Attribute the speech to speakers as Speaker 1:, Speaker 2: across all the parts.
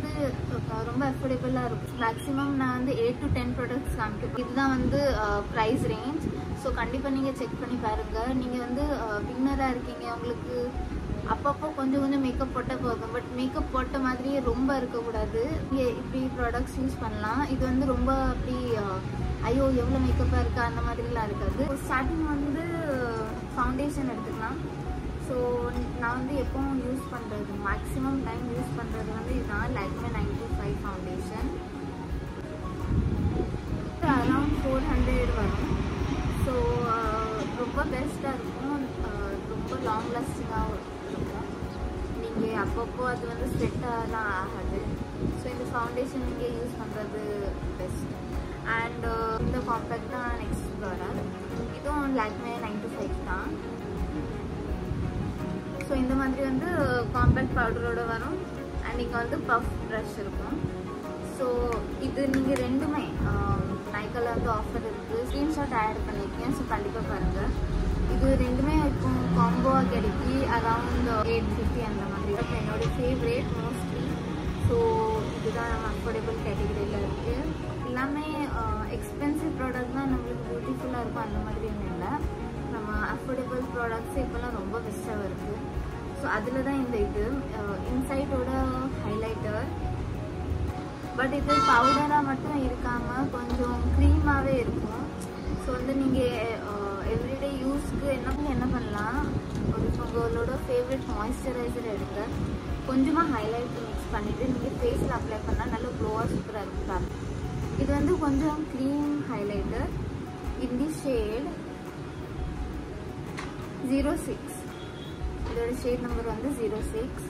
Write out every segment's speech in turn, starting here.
Speaker 1: வந்து அஹ், ரொம்ப அஃபோர்டபுளாக இருக்கும் மேக்ஸிமம் நான் வந்து எயிட் டு டென் ப்ராடக்ட்ஸ் காமிக்கிறேன் இதுதான் வந்து ப்ரைஸ் ரேஞ்ச் ஸோ கண்டிப்பாக நீங்கள் செக் பண்ணி பாருங்கள் நீங்கள் வந்து பின்னராக இருக்கீங்க உங்களுக்கு அப்பப்போ கொஞ்சம் கொஞ்சம் மேக்கப் போட்டால் போதும் பட் மேக்கப் போட்ட மாதிரியே ரொம்ப இருக்கக்கூடாது நீங்கள் இப்படி ப்ராடக்ட்ஸ் யூஸ் பண்ணலாம் இது வந்து ரொம்ப அப்படி அஹ், ஐயோ எவ்வளோ மேக்கப்பாக இருக்கா அந்த மாதிரிலாம் இருக்காது ஸ்டார்டிங் வந்து ஃபவுண்டேஷன் எடுத்துக்கலாம் ஸோ நான் வந்து எப்பவும் யூஸ் பண்ணுறது மேக்ஸிமம் டைம் யூஸ் பண்ணுறது வந்து இதுதான் Lakme ninety five foundation around four hundred வரும் ஸோ ரொம்ப பெஸ்ட்டாக இருக்கும் அஹ், ரொம்ப லாங் லாஸ்டிங்காகவும் இருக்கும் நீங்கள் அப்பப்போ அது வந்து ஸ்வெட்டாலாம் ஆகாது ஸோ இந்த ஃபவுண்டேஷன் நீங்கள் யூஸ் பண்ணுறது பெஸ்ட் அண்ட் இந்த காம்பேக்ட் தான் நெக்ஸ்ட் ப்ராடக்ட் இதுவும் லாக்மே நைன் டு ஃபைவ் தான் ஸோ இந்த மாதிரி வந்து காம்பேக்ட் பவுடரோட வரும் அண்ட் இங்கே வந்து பஃப் ப்ரஷ் இருக்கும் ஸோ இது நீங்கள் ரெண்டுமே நைக்கில் வந்து ஆஃபர் இருக்குது ஸ்க்ரீன்ஷாட் ஆட் பண்ணியிருக்கேன் ஸோ கண்டிப்பாக பாருங்கள் இது ரெண்டுமே இப்போ காம்போவாக கிடைக்கி அரவுண்ட் எயிட் ஃபிஃப்டி அந்த மாதிரி அப்போ என்னோட ஃபேவரேட் மோஸ்ட்லி ஸோ இதுதான் நம்ம அஃபோர்டபுள் கேட்டகரியில் இருக்குது எல்லாமே எக்ஸ்பென்சிவ் ப்ராடக்ட் தான் நம்மளுக்கு பியூட்டிஃபுல்லாக இருக்கும் அந்த மாதிரி ஒன்றும் இல்லை நம்ம அஃபோர்டபுள் ப்ராடக்ட்ஸ் இப்போல்லாம் ரொம்ப பெஸ்ட்டாக வருது ஸோ அதில் தான் இந்த இது இன்சைட்டோட ஹைலைட்டர் பட் இது பவுடராக மட்டும் இருக்காமல் கொஞ்சம் க்ரீமாகவே இருக்கும் ஸோ வந்து நீங்கள் எவ்ரிடே யூஸ்க்கு என்ன என்ன பண்ணலாம் ஒரு உங்களோட ஃபேவரட் மாய்ஸ்சரைசர் எடுங்க கொஞ்சமாக ஹைலைட் மிக்ஸ் பண்ணிவிட்டு நீங்கள் ஃபேஸில் அப்ளை பண்ணால் நல்ல க்ளோவாக சூப்பராக இருக்கும் பாருங்க. இது வந்து கொஞ்சம் cream highlighter in the shade zero six இதோட ஷேட் நம்பர் வந்து ஜீரோ சிக்ஸ்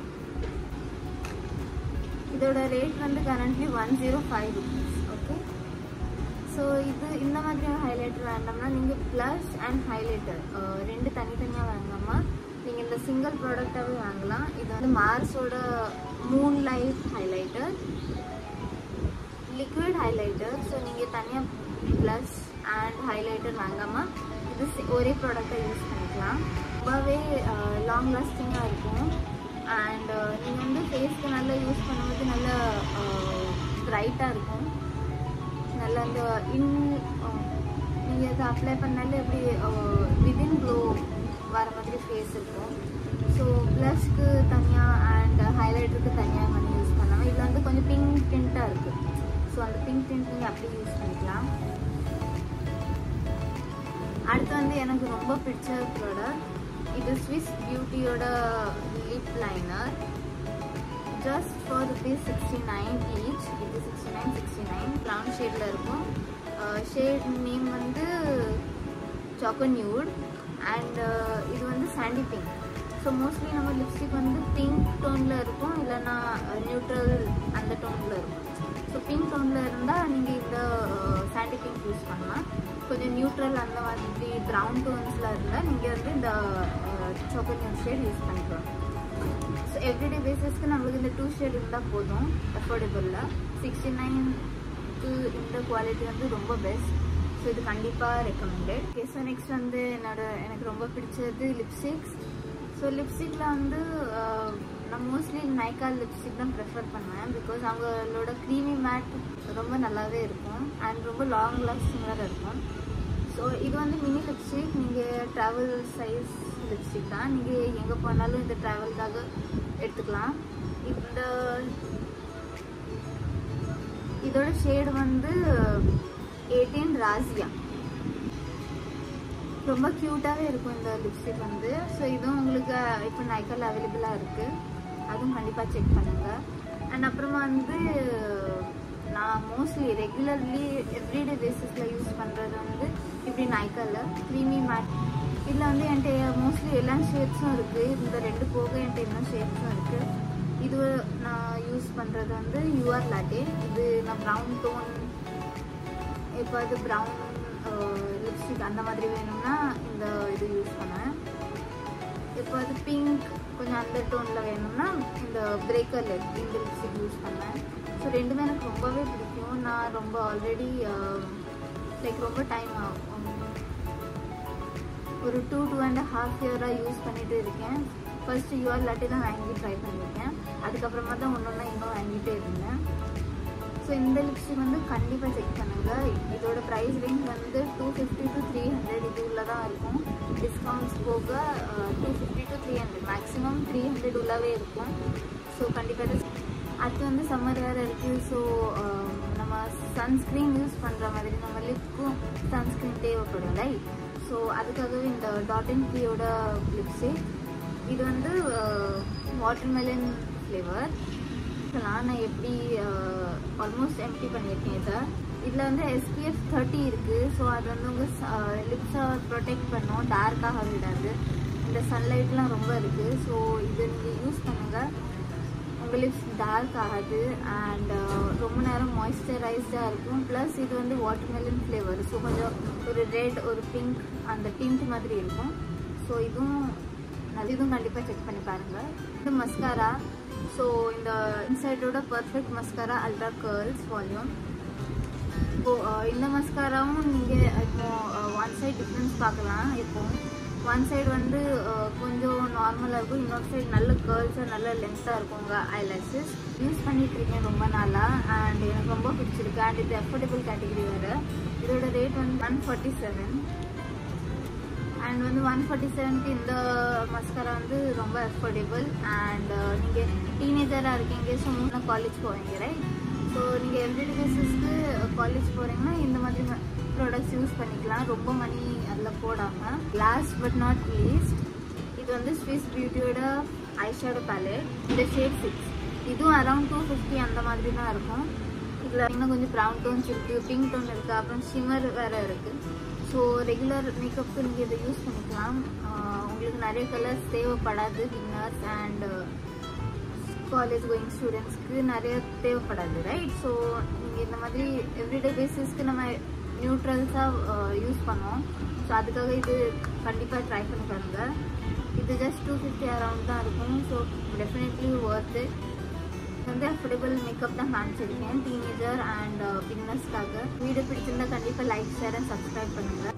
Speaker 1: இதோட ரேட் வந்து currently one zero five rupees okay so இது இந்த மாதிரி ஹைலைட்டர் வேண்டாம்னா நீங்கள் ப்ளஷ் அண்ட் ஹைலைட்டர் ரெண்டு தனித்தனியாக வாங்காமல் நீங்கள் இந்த சிங்கிள் ப்ராடக்டாகவே வாங்கலாம் இது வந்து மார்ஸோட moon light highlighter liquid highlighter so நீங்கள் தனியாக ப்ளஷ் அண்ட் ஹைலைட்டர் வாங்காமல் இது சி- ஒரே ப்ராடக்டை யூஸ் பண்ணிக்கலாம் ரொம்பவே லாங் லாஸ்டிங்காக இருக்கும் அண்ட் நீங்கள் வந்து ஃபேஸ்க்கு நல்லா யூஸ் பண்ணும்போது நல்ல ப்ரைட்டாக இருக்கும் நல்ல அந்த இன் நீங்கள் இதை அப்ளை பண்ணாலே எப்படி விதின் க்ளோ வர மாதிரி ஃபேஸ் இருக்கும் ஸோ ப்ளஷ்க்கு தனியாக அண்ட் ஹைலைட்டருக்கு தனியாக பண்ணி யூஸ் பண்ணலாம் இதில் வந்து கொஞ்சம் பிங்க் டிண்ட்டாக இருக்குது ஸோ அந்த பிங்க் டிண்ட் நீங்கள் அப்படியே யூஸ் பண்ணிக்கலாம் அடுத்து வந்து எனக்கு ரொம்ப பிடிச்ச ப்ராடக்ட் இது ஸ்விஸ் பியூட்டியோட lip liner just for rupees sixty nine each இது sixty nine sixty nine brown ஷேடில் இருக்கும் ஷேட் நேம் வந்து சாக்கோ நியூட் அண்ட் இது வந்து சாண்டி பிங்க் ஸோ மோஸ்ட்லி நம்ம லிப்ஸ்டிக் வந்து பிங்க் டோனில் இருக்கும் இல்லைன்னா நியூட்ரல் அந்த டோனில் இருக்கும் ஸோ பிங்க் டோனில் இருந்தால் நீங்கள் இந்த சாண்டி பிங்க் யூஸ் பண்ணலாம் கொஞ்சம் நியூட்ரல் அந்த மாதிரி ப்ரௌன் டோன்ஸில் இருந்தால் நீங்கள் வந்து இந்த சாக்கோ நியூட் ஷேட் யூஸ் பண்ணிக்கலாம் ஸோ எவ்ரிடே பேசிஸ்க்கு நம்மளுக்கு இந்த டூ ஷேட் இருந்தால் போதும் அஃபோர்டபுளில் சிக்ஸ்டி நைன்க்கு இந்த குவாலிட்டி வந்து ரொம்ப பெஸ்ட் ஸோ இது கண்டிப்பாக ரெக்கமெண்டட் ஓகே ஸோ நெக்ஸ்ட் வந்து என்னோட எனக்கு ரொம்ப பிடிச்சது லிப்ஸ்டிக்ஸ் ஸோ லிப்ஸ்டிக்கில் வந்து ஆஹ், நான் மோஸ்ட்லி நைக்கா லிப்ஸ்டிக் தான் ப்ரிஃபர் பண்ணுவேன் பிகாஸ் அவங்களோட க்ரீமி மேட் ரொம்ப நல்லாவே இருக்கும் அண்ட் ரொம்ப லாங் லாஸ்டிங்காக இருக்கும் ஸோ இது வந்து மினி லிப்ஸ்டிக் நீங்கள் ட்ராவல் சைஸ் லிப்ஸ்டிக் தான் நீங்கள் எங்கே போனாலும் இந்த ட்ராவலுக்காக எடுத்துக்கலாம் இந்த இதோட ஷேடு வந்து எயிட்டீன் ராசியா ரொம்ப க்யூட்டாகவே இருக்கும் இந்த லிப்ஸ்டிக் வந்து ஸோ இதுவும் உங்களுக்கு இப்போ நைக்கால் அவைலபிளாக இருக்குது அதுவும் கண்டிப்பாக செக் பண்ணுங்கள் அண்ட் அப்புறமா வந்து நான் மோஸ்ட்லி ரெகுலர்லி எவ்ரிடே பேசிஸில் யூஸ் பண்ணுறது வந்து இப்படி நைக்காவில் க்ரீமி மேட் இதில் வந்து என்கிட்ட மோஸ்ட்லி எல்லா ஷேட்ஸும் இருக்குது இந்த ரெண்டு போக என்கிட்ட எல்லா ஷேட்ஸும் இருக்குது இது நான் யூஸ் பண்ணுறது வந்து யூஆர் லாட்டே இது நான் ப்ரௌன் டோன் இப்போ அது ப்ரௌன் லிப்ஸ்டிக் அந்த மாதிரி வேணும்னா இந்த இது யூஸ் பண்ணுவேன் இப்போ அது பிங்க் கொஞ்சம் அந்த டோனில் வேணும்னா இந்த பிரேக்கர் லெட் இந்த லிப்ஸ்டிக் யூஸ் பண்ணேன் ஸோ ரெண்டுமே எனக்கு ரொம்பவே பிடிக்கும் நான் ரொம்ப ஆல்ரெடி லைக் ரொம்ப டைம் ஆகும் ஒரு டூ டூ அண்ட் ஹாஃப் இயராக யூஸ் பண்ணிட்டு இருக்கேன் ஃபர்ஸ்ட் யூஆர் லாட்டி தான் வாங்கி ட்ரை பண்ணியிருக்கேன் அதுக்கப்புறமா தான் ஒன்று ஒன்றா இன்னும் வாங்கிட்டே இருந்தேன் ஸோ இந்த லிப்ஸ்டிக் வந்து கண்டிப்பாக செக் பண்ணுங்கள் இதோட ப்ரைஸ் ரேஞ்ச் வந்து two fifty to three hundred இது உள்ள தான் இருக்கும் டிஸ்கவுண்ட்ஸ் போக two fifty to three hundred maximum three hundred உள்ளவே இருக்கும் ஸோ கண்டிப்பாக அடுத்து வந்து சம்மர் வேறு இருக்குது ஸோ நம்ம சன்ஸ்க்ரீன் யூஸ் பண்ணுற மாதிரி நம்ம லிப்க்கும் சன்ஸ்க்ரீன் தேவைப்படும் ரைட் ஸோ அதுக்காகவே இந்த டாட் அண்ட் கீயோட லிப்ஸ்டிக் இது வந்து வாட்டர்மெலன் ஃப்ளேவர் நான் எப்படி ஆல்மோஸ்ட் எம்டி பண்ணியிருக்கேன் இதை இதில் வந்து எஸ்பிஎஃப் தேர்ட்டி இருக்குது ஸோ அது வந்து உங்கள் லிப்ஸை ப்ரொடெக்ட் பண்ணும் டார்க்காக விடாது இந்த சன்லைட்லாம் ரொம்ப இருக்குது ஸோ இது நீங்கள் யூஸ் பண்ணுங்கள் உங்கள் லிப்ஸ் டார்க் ஆகாது அண்ட் ரொம்ப நேரம் மாய்ஸ்சரைஸ்டாக இருக்கும் ப்ளஸ் இது வந்து வாட்டர்மெலன் ஃப்ளேவர் ஸோ கொஞ்சம் ஒரு ரெட் ஒரு பிங்க் அந்த டிண்ட் மாதிரி இருக்கும் ஸோ இதுவும் அது இதுவும் கண்டிப்பாக செக் பண்ணி பாருங்கள் இது மஸ்காரா ஸோ இந்த இன்சைட்டோட perfect mascara ultra curls volume இப்போ இந்த மஸ்காராவும் நீங்கள் இப்போ ஒன் சைட் டிஃப்ரென்ஸ் பார்க்கலாம் இப்போ ஒன் சைடு வந்து கொஞ்சம் நார்மலாக இருக்கும் இன்னொரு சைடு நல்ல கேர்ள்ஸாக நல்ல லென்த்தாக இருக்கும் உங்கள் ஐலாஷஸ் யூஸ் பண்ணிட்டு இருக்கேன் ரொம்ப நாளாக அண்ட் எனக்கு ரொம்ப பிடிச்சிருக்கு அண்ட் இது அஃபோர்டபுள் கேட்டகரி வேறு இதோட ரேட் வந்து ஒன் ஃபார்ட்டி செவன் அண்ட் வந்து ஒன் ஃபார்ட்டி செவனுக்கு இந்த மஸ்காரா வந்து ரொம்ப அஃபோர்டபுள் அண்ட் நீங்கள் டீனேஜராக இருக்கீங்க ஸோ மூணு காலேஜ் போவீங்க ரைட் ஸோ நீங்கள் எவ்ரிடே பேசிஸ்க்கு காலேஜ் போகிறீங்கன்னா இந்த மாதிரி ப்ராடக்ட்ஸ் யூஸ் பண்ணிக்கலாம் ரொம்ப மணி அதில் போடாமல் லாஸ்ட் பட் நாட் லீஸ்ட் இது வந்து ஸ்விஸ் பியூட்டியோட ஐஷேடோ பேலட் இந்த ஷேட் சிக்ஸ் இதுவும் அரௌண்ட் டூ ஃபிஃப்டி அந்த மாதிரி தான் இருக்கும் இதில் இன்னும் கொஞ்சம் ப்ரௌன் டோன்ஸ் இருக்குது பிங்க் டோன் இருக்குது அப்புறம் ஷிமர் வேறு இருக்குது ஸோ ரெகுலர் மேக்கப்புக்கு நீங்கள் இதை யூஸ் பண்ணிக்கலாம் உங்களுக்கு நிறைய கலர்ஸ் தேவைப்படாது பிகினர்ஸ் அண்ட் காலேஜ் கோயிங் ஸ்டூடெண்ட்ஸ்க்கு நிறைய தேவைப்படாது ரைட் ஸோ நீங்கள் இந்த மாதிரி எவ்ரிடே பேசிஸ்க்கு நம்ம நியூட்ரல்ஸாக யூஸ் பண்ணோம் ஸோ அதுக்காக இது கண்டிப்பாக ட்ரை பண்ணி பாருங்கள் இது ஜஸ்ட் டூ ஃபிஃப்டி அரௌண்ட் தான் இருக்கும் ஸோ டெஃபினெட்லி ஒர்த் இட் வந்து அஃபோர்டபுள் மேக்கப் தான் காமிச்சிருக்கேன் டீனேஜர் அண்ட் பிகினர்ஸ்க்காக வீடியோ பிடிச்சிருந்தா கண்டிப்பாக லைக் ஷேர் அண்ட் சப்ஸ்கிரைப் பண்ணுங்கள்